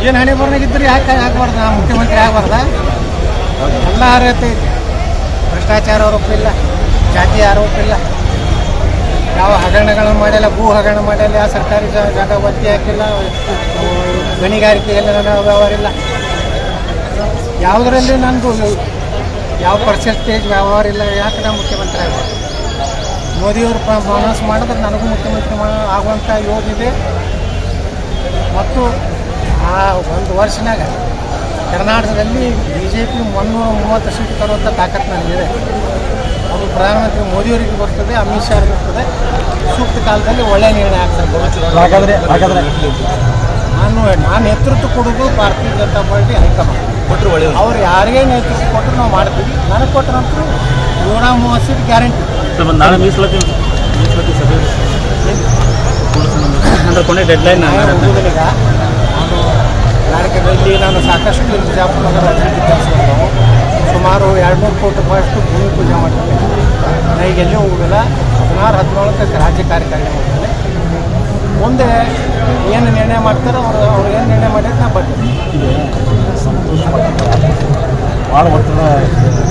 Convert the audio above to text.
ಏನು ಹಣೆ ಬರ್ನಾಗಿದ್ದರೆ ಯಾಕೆ ಆಗ್ಬಾರ್ದು ನಾ ಮುಖ್ಯಮಂತ್ರಿ ಆಗ್ಬಾರ್ದ ಎಲ್ಲ ಅರ್ಹತೆ ಐತೆ ಭ್ರಷ್ಟಾಚಾರ ಆರೋಪ ಇಲ್ಲ ಜಾತಿ ಆರೋಪ ಇಲ್ಲ ಯಾವ ಹಗರಣಗಳನ್ನು ಮಾಡಿಲ್ಲ ಭೂ ಹಗರಣ ಮಾಡಿಲ್ಲ ಯಾವ ಸರ್ಕಾರಿ ಜಾ- ಜಾಗ ಒತ್ತಿ ಹಾಕಿಲ್ಲ ಗಣಿಗಾರಿಕೆಯಲ್ಲಿ ನನ್ನ ವ್ಯವಹಾರ ಇಲ್ಲ ಯಾವುದರಲ್ಲಿ ನನಗೂ ಯಾವ ಪರ್ಸೆಂಟೇಜ್ ವ್ಯವಹಾರ ಇಲ್ಲ ಯಾಕೆ ನಾನು ಮುಖ್ಯಮಂತ್ರಿ ಆಗ್ಬೋದು ಮೋದಿಯವರು ಅನೌನ್ಸ್ ಮಾಡಿದ್ರೆ ನನಗೂ ಮುಖ್ಯಮಂತ್ರಿ ಮಾ ಆಗುವಂಥ ಯೋಗಿದೆ ಮತ್ತು ಆ ಒಂದು ವರ್ಷನಾಗ ಕರ್ನಾಟಕದಲ್ಲಿ ಬಿ ಜೆ ಪಿ ಮುನ್ನೂರ ಮೂವತ್ತು ಸೀಟ್ ತರುವಂಥ ತಾಕತ್ತು ನನಗಿದೆ ಅದು ಪ್ರಧಾನಮಂತ್ರಿ ಮೋದಿಯವರಿಗೆ ಬರ್ತದೆ ಅಮಿತ್ ಶಾ ಅವ್ರಿಗೆ ಬರ್ತದೆ ಸೂಕ್ತ ಕಾಲದಲ್ಲಿ ಒಳ್ಳೆಯ ನಿರ್ಣಯ ಆಗ್ತದೆ ಹಾಗಾದ್ರೆ ಹಾಗಾದ್ರೆ ನಾನು ನಾನು ನೇತೃತ್ವ ಕೊಡೋದು ಭಾರತೀಯ ಜನತಾ ಪಾರ್ಟಿ ಹೈಕಮಾಂಡ್ ಕೊಟ್ಟರು ಒಳ್ಳೆಯದು ಅವ್ರು ಯಾರಿಗೇ ನೇತೃತ್ವ ಕೊಟ್ಟರು ನಾವು ಮಾಡ್ತೀವಿ ನನಗೆ ಕೊಟ್ಟ ನಂತರ ನೂರ ಮೂವತ್ತು ಸೀಟ್ ಗ್ಯಾರಂಟಿ ಸರ್ ಒಂದು ನಾಳೆ ಮೀಸಲಾತಿ ಮೀಸಲಾತಿ ಸಭೆ ಅಂದ್ರೆ ಕೊನೆ ಡೆಡ್ಲೈನ್ ನಾನು ಹೋಗೋದಿಲ್ಲ ನಾನು ಕಾರ್ಯಕ್ರಮದಲ್ಲಿ ನಾನು ಸಾಕಷ್ಟು ಇಲ್ಲಿ ಬಿಜಾಪುರ ನಗರ ಅಭಿವೃದ್ಧಿ ಕೆಲಸಗಳು ಸುಮಾರು ಎರಡು ನೂರು ಕೋಟಿ ರೂಪಾಯಿಯಷ್ಟು ಭೂಮಿ ಪೂಜೆ ಮಾಡ್ತೀನಿ ನಾ ಈಗ ಎಲ್ಲೂ ಹೋಗೋದಿಲ್ಲ ಹದಿನಾರು ಹದಿನೇಳಕ್ಕೆ ರಾಜ್ಯ ಕಾರ್ಯಕಾರಿಣಿ ಮಾಡ್ತೀನಿ ಮುಂದೆ ಏನು ನಿರ್ಣಯ ಮಾಡ್ತಾರೋ ಅವರು ಅವ್ರು ಏನು ನಿರ್ಣಯ ಮಾಡಿದ್ರೆ ನಾ ಬರ್ತೀನಿ ಭಾಳ ಒತ್ತಡ